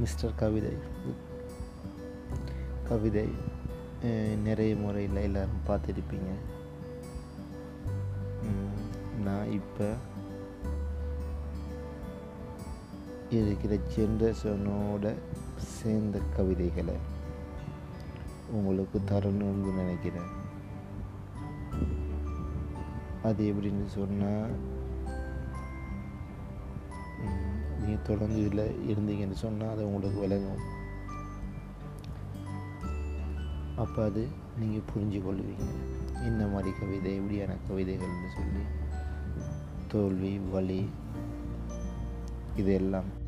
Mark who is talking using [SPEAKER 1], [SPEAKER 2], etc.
[SPEAKER 1] mister கவிதை கவிதை அஹ், நிறைய முறையில் எல்லாரும் பார்த்துருப்பீங்க ம், நான் இப்போ இருக்கிற ஜென்ரேஷனோட சேர்ந்த கவிதைகளை உங்களுக்கு தரணும்னு நினைக்கிறேன் அது எப்படின்னு சொன்னால் நீங்கள் தொடர்ந்து இதில் இருந்தீங்கன்னு சொன்னால் அது உங்களுக்கு விளங்கும் அப்போ அது நீங்கள் புரிஞ்சு கொள்வீங்க இந்த மாதிரி கவிதை எப்படியான கவிதைகள்னு சொல்லி தோல்வி வலி இதெல்லாம்